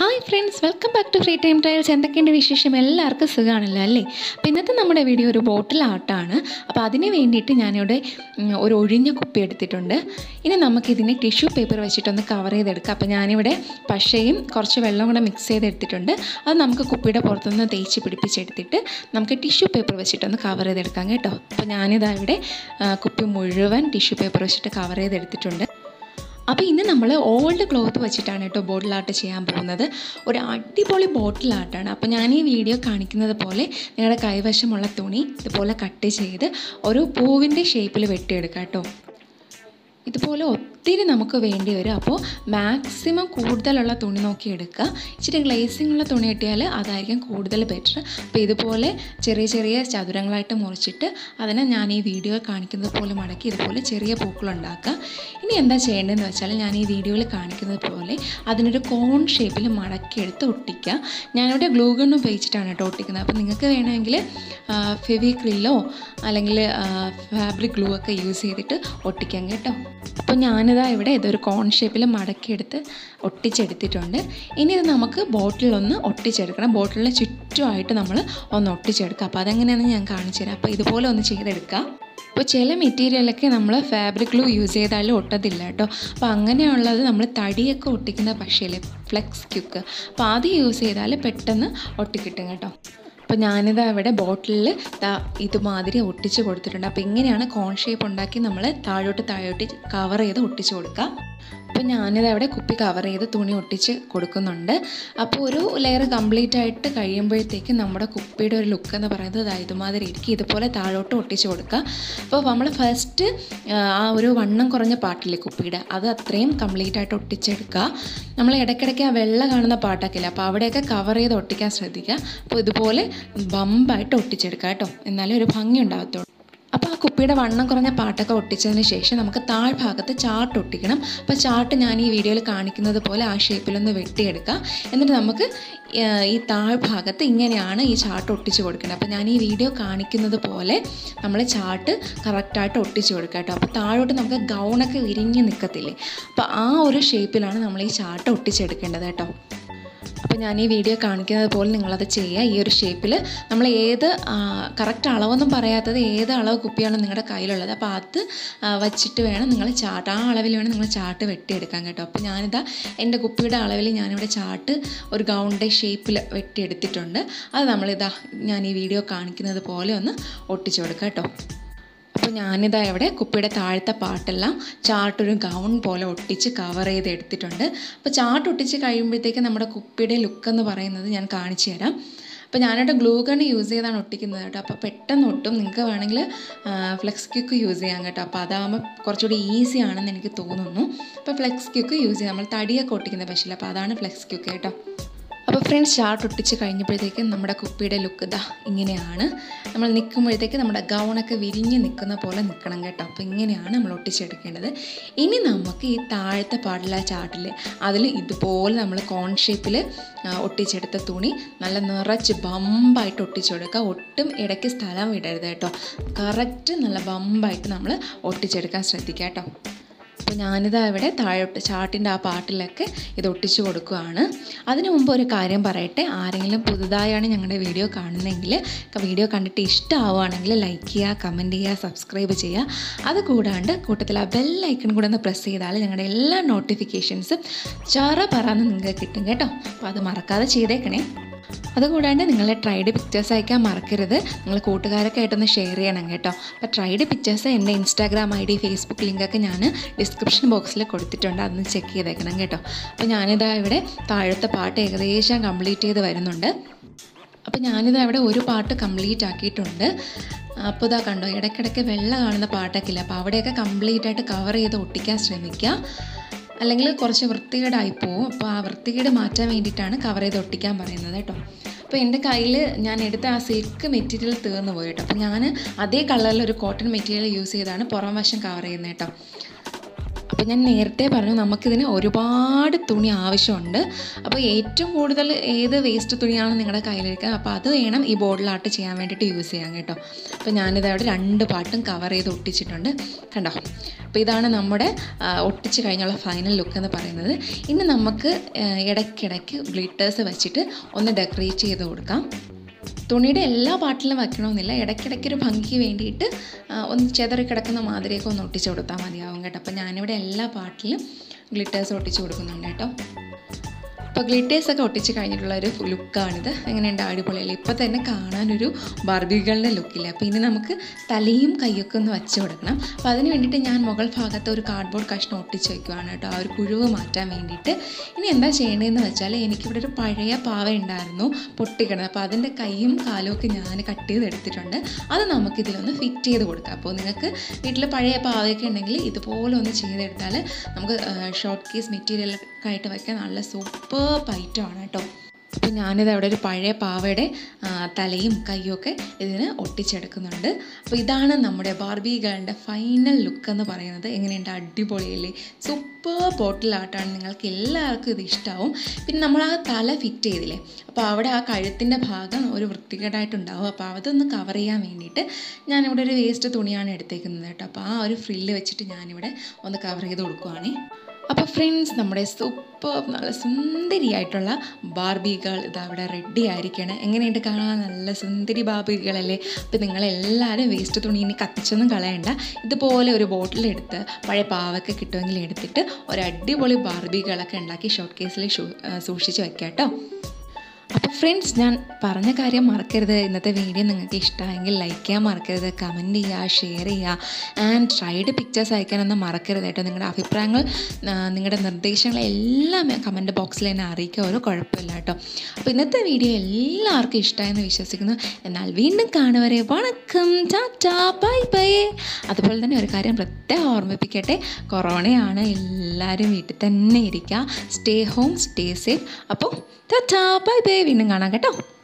hi friends welcome back to free time trials എന്തൊക്കെയുണ്ട് വിശേഷം എല്ലാവർക്കും സുഖമാണല്ലോ അല്ലേ അപ്പോൾ ഇന്നത്തെ നമ്മുടെ വീഡിയോ ഒരു ബോട്ടിൽ ആർട്ടാണ് അപ്പോൾ അതിന് വേണ്ടിയിട്ട് ഞാനിവിടെ ഉം, ഒരു ഒഴിഞ്ഞ കുപ്പി എടുത്തിട്ടുണ്ട് ഇനി നമുക്കിതിനെ ടിഷ്യൂ പേപ്പർ വെച്ചിട്ടൊന്ന് കവർ ചെയ്തെടുക്കാം അപ്പോൾ ഞാനിവിടെ പശയും കുറച്ച് വെള്ളം കൂടെ മിക്സ് ചെയ്തെടുത്തിട്ടുണ്ട് അത് നമുക്ക് കുപ്പിയുടെ പുറത്തുനിന്ന് തേച്ച് പിടിപ്പിച്ചെടുത്തിട്ട് നമുക്ക് ടിഷ്യൂ പേപ്പർ വെച്ചിട്ടൊന്ന് കവർ ചെയ്തെടുക്കാം കേട്ടോ അപ്പോൾ ഞാനിതാ ഇവിടെ ആ, കുപ്പി മുഴുവൻ ടിഷ്യൂ പേപ്പർ വെച്ചിട്ട് കവർ ചെയ്തെടുത്തിട്ടുണ്ട് അപ്പോൾ ഇന്ന് നമ്മൾ ഓൾഡ് ക്ലോത്ത് വെച്ചിട്ടാണ് കേട്ടോ ബോട്ടിൽ ആർട്ട് ചെയ്യാൻ പോകുന്നത് ഒരു അടിപൊളി ബോട്ടിൽ ആർട്ടാണ് അപ്പോൾ ഞാൻ ഈ വീഡിയോ കാണിക്കുന്നത് പോലെ നിങ്ങളുടെ കൈവശമുള്ള തുണി ഇതുപോലെ കട്ട് ചെയ്ത് ഒരു പൂവിൻ്റെ ഷേപ്പിൽ വെട്ടിയെടുക്കാം കേട്ടോ ഇതുപോലെ ഒത്തിരി നമുക്ക് വേണ്ടി വരും അപ്പോൾ മാക്സിമം കൂടുതലുള്ള തുണി നോക്കി എടുക്കുക ഇച്ചിരി ഗ്ലേസിംഗ് ഉള്ള തുണി കിട്ടിയാൽ അതായിരിക്കും കൂടുതൽ ബെറ്റർ അപ്പോൾ ഇതുപോലെ ചെറിയ ചെറിയ ചതുരങ്ങളായിട്ട് മുറിച്ചിട്ട് അതിനെ ഞാൻ ഈ വീഡിയോ കാണിക്കുന്നത് പോലെ മടക്കി ഇതുപോലെ ചെറിയ പൂക്കളുണ്ടാക്കുക ഇനി എന്താ ചെയ്യേണ്ടതെന്ന് വെച്ചാൽ ഞാൻ ഈ വീഡിയോയിൽ കാണിക്കുന്നത് പോലെ അതിനൊരു കോൺ ഷേപ്പിൽ മടക്കിയെടുത്ത് ഒട്ടിക്കുക ഞാനിവിടെ ഗ്ലൂ ഗൺ ഉപയോഗിച്ചിട്ടാണ് കേട്ടോ ഒട്ടിക്കുന്നത് അപ്പോൾ നിങ്ങൾക്ക് വേണമെങ്കിൽ ഫെവിക്രില്ലോ അല്ലെങ്കിൽ ഫാബ്രിക് ഗ്ലൂ ഒക്കെ യൂസ് ചെയ്തിട്ട് ഒട്ടിക്കാം കേട്ടോ അപ്പോൾ ഞാനിതാ ഇവിടെ ഇതൊരു കോൺ ഷേപ്പിൽ മടക്കിയെടുത്ത് ഒട്ടിച്ചെടുത്തിട്ടുണ്ട് ഇനി ഇത് നമുക്ക് ബോട്ടിലൊന്ന് ഒട്ടിച്ചെടുക്കണം ബോട്ടിലിന് ചുറ്റുമായിട്ട് നമ്മൾ ഒന്ന് ഒട്ടിച്ചെടുക്കുക അപ്പോൾ അതെങ്ങനെയാണെന്ന് ഞാൻ കാണിച്ചു തരാം അപ്പോൾ ഇതുപോലെ ഒന്ന് ചെയ്തെടുക്കുക അപ്പോൾ ചില മെറ്റീരിയലൊക്കെ നമ്മൾ ഫാബ്രിക് ഗ്ലൂ യൂസ് ചെയ്താലും ഒട്ടത്തില്ല കേട്ടോ അപ്പോൾ അങ്ങനെയുള്ളത് നമ്മൾ തടിയൊക്കെ ഒട്ടിക്കുന്ന പക്ഷേ ഫ്ലെക്സ് ക്യുക്ക് അപ്പോൾ അത് യൂസ് ചെയ്താൽ പെട്ടെന്ന് ഒട്ടിക്കിട്ടും കേട്ടോ അപ്പോൾ ഞാനിത് അവിടെ ബോട്ടിലിൽ ദാ ഇതുമാതിരി ഒട്ടിച്ച് കൊടുത്തിട്ടുണ്ട് അപ്പോൾ ഇങ്ങനെയാണ് കോൺ ഷേപ്പ് ഉണ്ടാക്കി നമ്മൾ താഴോട്ട് താഴോട്ട് കവർ ചെയ്ത് ഒട്ടിച്ച് കൊടുക്കുക അപ്പോൾ ഞാനിത് അവിടെ കുപ്പി കവർ ചെയ്ത് തുണി ഒട്ടിച്ച് കൊടുക്കുന്നുണ്ട് അപ്പോൾ ഒരു ലെയർ കംപ്ലീറ്റ് ആയിട്ട് കഴിയുമ്പോഴത്തേക്ക് നമ്മുടെ കുപ്പിയുടെ ഒരു ലുക്ക് എന്ന് പറയുന്നത് ദാ ഇതുമാതിരി ഇരിക്കും ഇതുപോലെ താഴോട്ട് ഒട്ടിച്ച് കൊടുക്കുക അപ്പോൾ നമ്മൾ ഫസ്റ്റ് ആ ഒരു വണ്ണം കുറഞ്ഞ പാട്ടില്ലേ കുപ്പിയുടെ അത് അത്രയും കംപ്ലീറ്റ് ആയിട്ട് ഒട്ടിച്ചെടുക്കുക നമ്മൾ ഇടയ്ക്കിടയ്ക്ക് ആ വെള്ള കാണുന്ന പാട്ടൊക്കെ ഇല്ല അപ്പോൾ അവിടെയൊക്കെ കവർ ചെയ്ത് ഒട്ടിക്കാൻ ശ്രദ്ധിക്കുക അപ്പോൾ ഇതുപോലെ ബമ്പായിട്ട് ഒട്ടിച്ചെടുക്കുക കേട്ടോ എന്നാലേ ഒരു ഭംഗി ഉണ്ടാകത്തുള്ളൂ അപ്പോൾ ആ കുപ്പിയുടെ വണ്ണം കുറഞ്ഞ പാട്ടൊക്കെ ഒട്ടിച്ചതിന് ശേഷം നമുക്ക് താഴ്ഭാഗത്ത് ചാർട്ട് ഒട്ടിക്കണം അപ്പോൾ ചാർട്ട് ഞാൻ ഈ വീഡിയോയിൽ കാണിക്കുന്നത് പോലെ ആ ഷേപ്പിലൊന്ന് വെട്ടിയെടുക്കുക എന്നിട്ട് നമുക്ക് ഏഹ്, ഈ താഴ്ഭാഗത്ത് ഇങ്ങനെയാണ് ഈ ചാർട്ട് ഒട്ടിച്ച് കൊടുക്കേണ്ടത് അപ്പോൾ ഞാൻ ഈ വീഡിയോ കാണിക്കുന്നത് പോലെ നമ്മൾ ചാർട്ട് കറക്റ്റായിട്ട് ഒട്ടിച്ച് കൊടുക്കുക കേട്ടോ അപ്പോൾ താഴോട്ട് നമുക്ക് ഗൗണൊക്കെ വിരിഞ്ഞ് നിൽക്കത്തില്ലേ അപ്പോൾ ആ ഒരു ഷേപ്പിലാണ് നമ്മൾ ഈ ചാർട്ട് ഒട്ടിച്ചെടുക്കേണ്ടത് കേട്ടോ അപ്പോൾ ഞാൻ ഈ വീഡിയോ കാണിക്കുന്നത് പോലെ നിങ്ങളത് ചെയ്യുക ഈ ഒരു ഷേപ്പിൽ നമ്മൾ ഏത് കറക്റ്റ് അളവൊന്നും പറയാത്തത് ഏത് അളവ് കുപ്പിയാണ് നിങ്ങളുടെ കയ്യിലുള്ളത് അപ്പോൾ അത് ആ, വച്ചിട്ട് വേണം നിങ്ങൾ ചാട്ട് ആ അളവിൽ വേണം നിങ്ങൾ ചാട്ട് വെട്ടിയെടുക്കാൻ കേട്ടോ അപ്പോൾ ഞാനിതാ എൻ്റെ കുപ്പിയുടെ അളവിൽ ഞാനിവിടെ ചാട്ട് ഒരു ഗൗണിൻ്റെ ഷേപ്പിൽ വെട്ടിയെടുത്തിട്ടുണ്ട് അത് നമ്മളിതാ ഞാൻ ഈ വീഡിയോ കാണിക്കുന്നത് പോലെ ഒന്ന് ഒട്ടിച്ചു കൊടുക്കാം കേട്ടോ അപ്പോൾ ഞാനിതാ ഇവിടെ കുപ്പിയുടെ താഴത്തെ പാട്ടെല്ലാം ചാർട്ടൊരു ഗൗൺ പോലെ ഒട്ടിച്ച് കവർ ചെയ്ത് എടുത്തിട്ടുണ്ട് അപ്പോൾ ചാർട്ട് ഒട്ടിച്ച് കഴിയുമ്പോഴത്തേക്ക് നമ്മുടെ കുപ്പിയുടെ ലുക്ക് എന്ന് പറയുന്നത് ഞാൻ കാണിച്ചു തരാം അപ്പോൾ ഞാനിവിടെ ഗ്ലൂ ഗൺ യൂസ് ചെയ്താണ് ഒട്ടിക്കുന്നത് കേട്ടോ അപ്പോൾ പെട്ടെന്ന് ഒട്ടും നിങ്ങൾക്ക് വേണമെങ്കിൽ ഫ്ലെക്സ് ക്യൂക്ക് യൂസ് ചെയ്യാം കേട്ടോ അപ്പോൾ അതാകുമ്പോൾ കുറച്ചുകൂടി ഈസി ആണെന്ന് എനിക്ക് തോന്നുന്നു അപ്പോൾ ഫ്ലെക്സ് ക്യൂക്ക് യൂസ് ചെയ്യാം നമ്മൾ തടിയൊക്കെ ഒട്ടിക്കുന്ന പശില്ല അപ്പോൾ അതാണ് ഫ്ലെക്സ് ക്യൂക്ക് കേട്ടോ അപ്പോൾ ഫ്രണ്ട്സ് ചാർട്ട് ഒട്ടിച്ച് കഴിഞ്ഞപ്പോഴത്തേക്കും നമ്മുടെ കുപ്പിയുടെ ലുക്ക് ഇതാ ഇങ്ങനെയാണ് നമ്മൾ നിൽക്കുമ്പോഴത്തേക്ക് നമ്മുടെ ഗൗണൊക്കെ വിരിഞ്ഞ് നിൽക്കുന്ന പോലെ നിൽക്കണം കേട്ടോ അപ്പോൾ ഇങ്ങനെയാണ് നമ്മൾ ഒട്ടിച്ചെടുക്കേണ്ടത് ഇനി നമുക്ക് ഈ താഴത്തെ പാടില്ല ചാർട്ടിൽ അതിൽ ഇതുപോലെ നമ്മൾ കോൺ ഷേപ്പിൽ ഒട്ടിച്ചെടുത്ത തുണി നല്ല നിറച്ച് ബമ്പായിട്ട് ഒട്ടിച്ചു കൊടുക്കുക ഒട്ടും ഇടയ്ക്ക് സ്ഥലം വിടരുത് കേട്ടോ കറക്റ്റ് നല്ല ബമ്പായിട്ട് നമ്മൾ ഒട്ടിച്ചെടുക്കാൻ ശ്രദ്ധിക്കുക കേട്ടോ അപ്പോൾ ഞാനിതാ ഇവിടെ താഴോട്ട് ചാട്ടിൻ്റെ ആ പാട്ടിലൊക്കെ ഇത് ഒട്ടിച്ചു കൊടുക്കുകയാണ് അതിനു മുമ്പ് ഒരു കാര്യം പറയട്ടെ ആരെങ്കിലും പുതുതായാണ് ഞങ്ങളുടെ വീഡിയോ കാണുന്നതെങ്കിൽ വീഡിയോ കണ്ടിട്ട് ഇഷ്ടമാവുകയാണെങ്കിൽ ലൈക്ക് ചെയ്യുക കമൻറ്റ് ചെയ്യുക സബ്സ്ക്രൈബ് ചെയ്യുക അത് കൂടാണ്ട് കൂട്ടത്തിൽ ആ ബെൽ ഐക്കൺ കൂടെ ഒന്ന് പ്രസ് ചെയ്താൽ ഞങ്ങളുടെ എല്ലാ നോട്ടിഫിക്കേഷൻസും ചറ പറന്ന് നിങ്ങൾക്ക് കിട്ടും കേട്ടോ അപ്പോൾ അത് മറക്കാതെ ചെയ്തേക്കണേ അതുകൂടാണ്ട് നിങ്ങൾ ട്രൈഡ് പിക്ചേഴ്സ് അയക്കാൻ മറക്കരുത് നിങ്ങൾ കൂട്ടുകാരൊക്കെ ആയിട്ടൊന്ന് ഷെയർ ചെയ്യണം കേട്ടോ അപ്പോൾ ട്രൈഡ് പിക്ചേഴ്സ് എൻ്റെ ഇൻസ്റ്റാഗ്രാം ഐ ഡി ഫേസ്ബുക്ക് ലിങ്കൊക്കെ ഞാൻ ഡിസ്ക്രിപ്ഷൻ ബോക്സിൽ കൊടുത്തിട്ടുണ്ട് അതൊന്ന് ചെക്ക് ചെയ്തേക്കണം കേട്ടോ അപ്പോൾ ഞാനിതാ ഇവിടെ താഴത്തെ പാട്ട് ഏകദേശം കംപ്ലീറ്റ് ചെയ്ത് വരുന്നുണ്ട് അപ്പോൾ ഞാനിതാ ഇവിടെ ഒരു പാട്ട് കംപ്ലീറ്റ് ആക്കിയിട്ടുണ്ട് അപ്പോൾ ഇതാ കണ്ടോ ഇടയ്ക്കിടയ്ക്ക് വെള്ള കാണുന്ന പാട്ടൊക്കെ ഇല്ല അപ്പോൾ അവിടെയൊക്കെ കംപ്ലീറ്റ് ആയിട്ട് കവർ ചെയ്ത് ഒട്ടിക്കാൻ ശ്രമിക്കുക അല്ലെങ്കിൽ കുറച്ച് വൃത്തികേടായി പോവും അപ്പോൾ ആ വൃത്തികേട് മാറ്റാൻ വേണ്ടിയിട്ടാണ് കവർ ചെയ്ത് ഒട്ടിക്കാൻ പറയുന്നത് കേട്ടോ അപ്പോൾ എൻ്റെ കയ്യിൽ ഞാൻ എടുത്ത ആ സിൽക്ക് മെറ്റീരിയൽ തീർന്നു പോയി കേട്ടോ അപ്പോൾ ഞാൻ അതേ കളറിൽ ഒരു കോട്ടൺ മെറ്റീരിയൽ യൂസ് ചെയ്താണ് പുറം വശം കവർ ചെയ്യുന്നത് കേട്ടോ അപ്പോൾ ഞാൻ നേരത്തെ പറഞ്ഞു നമുക്കിതിന് ഒരുപാട് തുണി ആവശ്യമുണ്ട് അപ്പോൾ ഏറ്റവും കൂടുതൽ ഏത് വേസ്റ്റ് തുണിയാണ് നിങ്ങളുടെ കയ്യിലിരിക്കുക അപ്പോൾ അത് വേണം ഈ ബോർഡിൽ ആർട്ട് ചെയ്യാൻ വേണ്ടിയിട്ട് യൂസ് ചെയ്യാൻ കേട്ടോ അപ്പോൾ ഞാനിത് അവിടെ രണ്ട് പാട്ടും കവർ ചെയ്ത് ഒട്ടിച്ചിട്ടുണ്ട് കണ്ടോ അപ്പോൾ ഇതാണ് നമ്മുടെ ആ, ഒട്ടിച്ച് കഴിഞ്ഞുള്ള ഫൈനൽ ലുക്ക് എന്ന് പറയുന്നത് ഇനി നമുക്ക് ആ, ഇടയ്ക്കിടയ്ക്ക് ഗ്ലിറ്റേഴ്സ് വെച്ചിട്ട് ഒന്ന് ഡെക്കറേറ്റ് ചെയ്ത് കൊടുക്കാം തുണിയുടെ എല്ലാ പാട്ടിലും വയ്ക്കണമെന്നില്ല ഇടയ്ക്കിടയ്ക്ക് ഒരു ഭംഗിക്ക് വേണ്ടിയിട്ട് ആ, ഒന്ന് ചെതറി കിടക്കുന്ന മാതിരിയൊക്കെ ഒന്ന് ഒട്ടിച്ച് കൊടുത്താൽ മതിയാവും കേട്ടോ അപ്പോൾ ഞാനിവിടെ എല്ലാ പാട്ടിലും ഗ്ലിറ്റേഴ്സ് ഒട്ടിച്ച് കൊടുക്കുന്നുണ്ട് കേട്ടോ അപ്പോൾ ഗ്ലിറ്റേഴ്സ് ഒക്കെ ഒട്ടിച്ച് കഴിഞ്ഞിട്ടുള്ള ഒരു ലുക്കാണിത് എങ്ങനെയുണ്ട് അടിപൊളിയല്ലേ ഇപ്പോൾ തന്നെ കാണാനൊരു ബാർബികളുടെ ലുക്കില്ല അപ്പോൾ ഇനി നമുക്ക് തലയും കൈയൊക്കെ ഒന്ന് വെച്ച് കൊടുക്കണം അപ്പോൾ അതിന് വേണ്ടിയിട്ട് ഞാൻ മുകൾ ഭാഗത്ത് ഒരു കാർഡ്ബോർഡ് കഷ്ണം ഒട്ടിച്ച് വെക്കുവാണ് കേട്ടോ ആ ഒരു കുഴിവ് മാറ്റാൻ വേണ്ടിയിട്ട് ഇനി എന്താ ചെയ്യേണ്ടതെന്ന് വെച്ചാൽ എനിക്കിവിടെ ഒരു പഴയ പാവ ഉണ്ടായിരുന്നു പൊട്ടിക്കിടന്നത് അപ്പോൾ അതിൻ്റെ കൈയും കാലും ഒക്കെ ഞാൻ കട്ട് ചെയ്ത് എടുത്തിട്ടുണ്ട് അത് നമുക്കിതിലൊന്ന് ഫിറ്റ് ചെയ്ത് കൊടുക്കാം അപ്പോൾ നിങ്ങൾക്ക് വീട്ടിൽ പഴയ പാവയൊക്കെ ഉണ്ടെങ്കിൽ ഇതുപോലെ ഒന്ന് ചെയ്തെടുത്താൽ നമുക്ക് ഷോർട്ട് കേസ് മെറ്റീരിയൽ ഒക്കെ ആയിട്ട് വയ്ക്കാൻ നല്ല സൂപ്പർ ഐറ്റമാണ് കേട്ടോ അപ്പോൾ ഞാനിത് അവിടെ ഒരു പഴയ പാവയുടെ ആ, തലയും കൈയും ഒക്കെ ഇതിന് ഒട്ടിച്ചെടുക്കുന്നുണ്ട് അപ്പോൾ ഇതാണ് നമ്മുടെ ബാർബി ഗേളിൻ്റെ ഫൈനൽ ലുക്ക് എന്ന് പറയുന്നത് എങ്ങനെയുണ്ട് അടിപൊളിയല്ലേ സൂപ്പർ ബോട്ടിലാട്ടാണ് നിങ്ങൾക്ക് എല്ലാവർക്കും ഇത് ഇഷ്ടമാവും പിന്നെ നമ്മൾ ആ തല ഫിറ്റ് ചെയ്തില്ലേ അപ്പോൾ അവിടെ ആ കഴുത്തിൻ്റെ ഭാഗം ഒരു വൃത്തികേടായിട്ടുണ്ടാവും അപ്പോൾ അതൊന്ന് കവർ ചെയ്യാൻ വേണ്ടിയിട്ട് ഞാനിവിടെ ഒരു വേസ്റ്റ് തുണിയാണ് എടുത്തേക്കുന്നത് കേട്ടോ അപ്പോൾ ആ ഒരു ഫ്രില്ല് വെച്ചിട്ട് ഞാനിവിടെ ഒന്ന് കവർ ചെയ്ത് കൊടുക്കുവാണേ അപ്പോൾ ഫ്രണ്ട്സ് നമ്മുടെ സൂപ്പർ നല്ല സുന്ദരിയായിട്ടുള്ള ബാർബികൾ ഇത് അവിടെ റെഡി ആയിരിക്കണം എങ്ങനെയുണ്ട് കാണാൻ നല്ല സുന്ദരി ബാർബികളല്ലേ അപ്പോൾ നിങ്ങളെല്ലാവരും വേസ്റ്റ് തുണി ഇനി കത്തിച്ചൊന്നും കളയണ്ട ഇതുപോലെ ഒരു ബോട്ടിലെടുത്ത് പഴയ പാവൊക്കെ കിട്ടുമെങ്കിൽ എടുത്തിട്ട് ഒരു അടിപൊളി ബാർബികളൊക്കെ ഉണ്ടാക്കി ഷോർട്ട് കേസിൽ സൂക്ഷിച്ച് വെക്കാം കേട്ടോ അപ്പോൾ ഫ്രണ്ട്സ് ഞാൻ പറഞ്ഞ കാര്യം മറക്കരുത് ഇന്നത്തെ വീഡിയോ നിങ്ങൾക്ക് ഇഷ്ടമായെങ്കിൽ ലൈക്ക് ചെയ്യാൻ മറക്കരുത് കമൻറ്റ് ചെയ്യുക ഷെയർ ചെയ്യുക ആൻഡ് ട്രൈഡ് പിക്ചേഴ്സ് അയക്കാനൊന്നും മറക്കരുത് കേട്ടോ നിങ്ങളുടെ അഭിപ്രായങ്ങൾ ആ, നിങ്ങളുടെ നിർദ്ദേശങ്ങൾ എല്ലാം കമൻറ്റ് ബോക്സിൽ എന്നെ അറിയിക്കുക ഒരു കുഴപ്പമില്ല കേട്ടോ അപ്പോൾ ഇന്നത്തെ വീഡിയോ എല്ലാവർക്കും ഇഷ്ടമായെന്ന് വിശ്വസിക്കുന്നു എന്നാൽ വീണ്ടും കാണുവരെ വണക്കം ടാറ്റാ ബൈ ബൈ അതുപോലെ തന്നെ ഒരു കാര്യം പ്രത്യേകം ഓർമ്മിപ്പിക്കട്ടെ കൊറോണയാണ് എല്ലാവരും വീട്ടിൽ തന്നെ ഇരിക്കുക സ്റ്റേ ഹോം സ്റ്റേ സേഫ് അപ്പോൾ ടാറ്റാ ബൈ ബൈ വീണ്ടും കാണാം കേട്ടോ